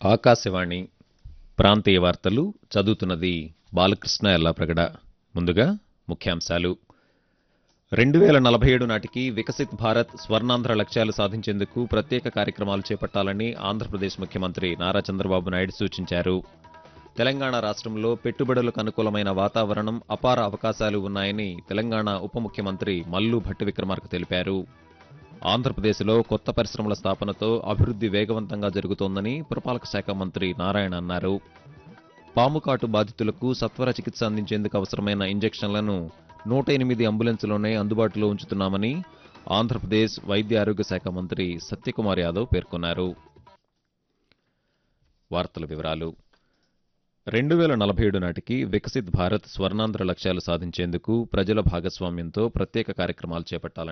ఆకాశవాణి ప్రాంతీయ వార్తలు చదువుతున్నది బాలకృష్ణ ఎల్లాప్రగడ ముందుగా ముఖ్యాంశాలు రెండు వేల నలభై ఏడు నాటికి వికసిత్ భారత్ స్వర్ణాంధ్ర లక్ష్యాలు సాధించేందుకు ప్రత్యేక కార్యక్రమాలు చేపట్టాలని ఆంధ్రప్రదేశ్ ముఖ్యమంత్రి నారా చంద్రబాబు నాయుడు సూచించారు తెలంగాణ రాష్ట్రంలో పెట్టుబడులకు అనుకూలమైన వాతావరణం అపార అవకాశాలు ఉన్నాయని తెలంగాణ ఉప ముఖ్యమంత్రి మల్లు భట్టి విక్రమార్క తెలిపారు ఆంధ్రప్రదేశ్లో కొత్త పరిశ్రమల స్థాపనతో అభివృద్ధి వేగవంతంగా జరుగుతోందని పురపాలక శాఖ మంత్రి నారాయణ అన్నారు పాముకాటు బాధితులకు సత్వర చికిత్స అందించేందుకు అవసరమైన ఇంజెక్షన్లను నూట ఎనిమిది అంబులెన్సులోనే అందుబాటులో ఉంచుతున్నామని ఆంధ్రప్రదేశ్ వైద్య ఆరోగ్య శాఖ మంత్రి సత్యకుమార్ యాదవ్ పేర్కొన్నారు వార్తల వివరాలు రెండు వేల నలభై ఏడు నాటికి వికసిత్ భారత్ స్వర్ణాంధ్ర లక్ష్యాలు సాధించేందుకు ప్రజల భాగస్వామ్యంతో ప్రత్యేక కార్యక్రమాలు చేపట్టాలని